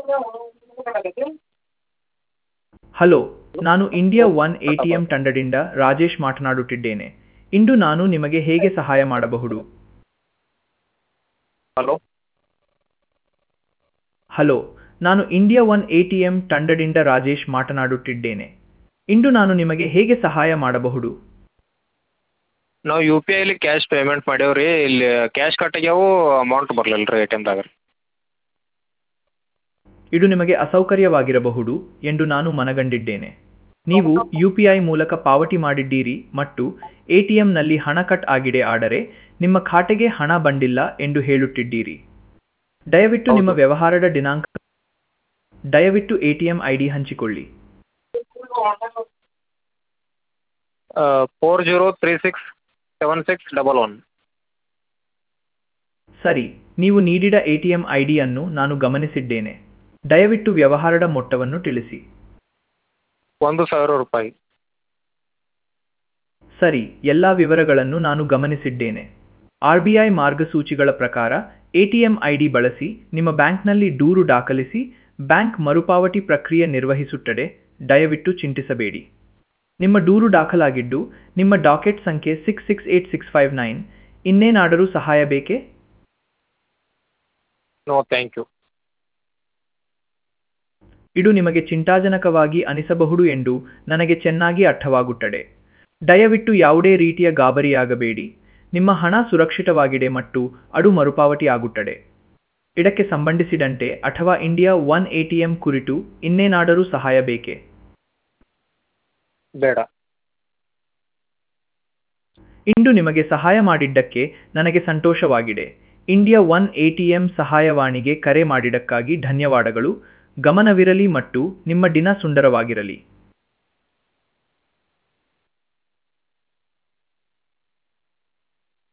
Hello ನಾನು India one A T M ತಂಡದಿಂದ ರಾಜೇಶ್ ಮಾತನಾಡುತ್ತಿದ್ದೇನೆ ಇಂದು ನಾನು ನಿಮಗೆ ಹೇಗೆ ಸಹಾಯ ಮಾಡಬಹುದು ಹಲೋ ಹಲೋ ನಾನು India one A T M ತಂಡದಿಂದ ರಾಜೇಶ್ ಮಾತನಾಡುತ್ತಿದ್ದೇನೆ ಇಂದು ನಾನು ನಿಮಗೆ ಹೇಗೆ ಸಹಾಯ ಮಾಡಬಹುದು ನಾವು ಯು ಪಿ ಐಲಿ ಕ್ಯಾಶ್ ಪೇಮೆಂಟ್ ಮಾಡೇವಿ ರೀ ಇಲ್ಲಿ ಕ್ಯಾಶ್ ಕಟ್ಟಾಗ್ಯಾವು ಅಮೌಂಟ್ ಬರಲಿಲ್ಲ ರೀ ಎ ಟಿ ಎಮ್ದಾಗ ಇದು ನಿಮಗೆ ಅಸೌಕರ್ಯವಾಗಿರಬಹುದು ಎಂದು ನಾನು ಮನಗಂಡಿದ್ದೇನೆ ನೀವು ಯು ಪಿ ಐ ಮೂಲಕ ಪಾವತಿ ಮಾಡಿದ್ದೀರಿ ಮತ್ತು ಎ ಟಿ ಎಂನಲ್ಲಿ ಹಣ ಕಟ್ ಆಗಿದೆ ಆದರೆ ನಿಮ್ಮ ಖಾತೆಗೆ ಹಣ ಬಂದಿಲ್ಲ ಎಂದು ಹೇಳುತ್ತಿದ್ದೀರಿ ದಯವಿಟ್ಟು ನಿಮ್ಮ ಹೌದು. ವ್ಯವಹಾರದ ದಿನಾಂಕ ದಯವಿಟ್ಟು A T M I D ಹಂಚಿಕೊಳ್ಳಿ four zero three six seven six double one ಸರಿ ನೀವು ನೀಡಿದ ಎ ಟಿ ಎಂ ಐ ಡಿಯನ್ನು ನಾನು ಗಮನಿಸಿದ್ದೇನೆ ದಯವಿಟ್ಟು ವ್ಯವಹಾರದ ಮೊತ್ತವನ್ನು ತಿಳಿಸಿ ಒಂದು ಸಾವಿರ ರೂಪಾಯಿ ಸರಿ ಎಲ್ಲ ವಿವರಗಳನ್ನು ನಾನು ಗಮನಿಸಿದ್ದೇನೆ ಆರ್ ಬಿ ಐ ಮಾರ್ಗಸೂಚಿಗಳ ಪ್ರಕಾರ ಎಟಿಎಂ ಐಡಿ ಬಳಸಿ ನಿಮ್ಮ ಬ್ಯಾಂಕ್ನಲ್ಲಿ ದೂರು ದಾಖಲಿಸಿ ಬ್ಯಾಂಕ್ ಮರುಪಾವತಿ ಪ್ರಕ್ರಿಯೆ ನಿರ್ವಹಿಸುತ್ತದೆ ದಯವಿಟ್ಟು ಚಿಂತಿಸಬೇಡಿ ನಿಮ್ಮ ದೂರು ದಾಖಲಾಗಿದ್ದು ನಿಮ್ಮ ಡಾಕೆಟ್ ಸಂಖ್ಯೆ six six eight six five nine ಇನ್ನೇನಾದರೂ ಸಹಾಯ ಬೇಕೇ ನೋ ಥ್ಯಾಂಕ್ ಯು ಇದು ನಿಮಗೆ ಚಿಂತಾಜನಕವಾಗಿ ಅನಿಸಬಹುದು ಎಂದು ನನಗೆ ಚೆನ್ನಾಗಿ ಅರ್ಥವಾಗುತ್ತದೆ ದಯವಿಟ್ಟು ಯಾವುದೇ ರೀತಿಯ ಗಾಬರಿಯಾಗಬೇಡಿ ನಿಮ್ಮ ಹಣ ಸುರಕ್ಷಿತವಾಗಿದೆ ಮತ್ತು ಅದು ಮರುಪಾವತಿ ಆಗುತ್ತದೆ ಇದಕ್ಕೆ ಸಂಬಂಧಿಸಿದಂತೆ ಅಥವಾ ಇಂಡಿಯಾ ಒನ್ ಎಟಿಎಂ ಕುರಿತು ಇನ್ನೇನಾದರೂ ಸಹಾಯ ಬೇಕೇ ಬೇಡ ಇಂದು ನಿಮಗೆ ಸಹಾಯ ಮಾಡಿದ್ದಕ್ಕೆ ನನಗೆ ಸಂತೋಷವಾಗಿದೆ ಇಂಡಿಯಾ ಒನ್ ಎಟಿಎಂ ಸಹಾಯವಾಣಿಗೆ ಕರೆ ಮಾಡಿದ್ದಕ್ಕಾಗಿ ಧನ್ಯವಾದಗಳು ಗಮನವಿರಲಿ ಮತ್ತು ನಿಮ್ಮ ದಿನ ಸುಂದರವಾಗಿರಲಿ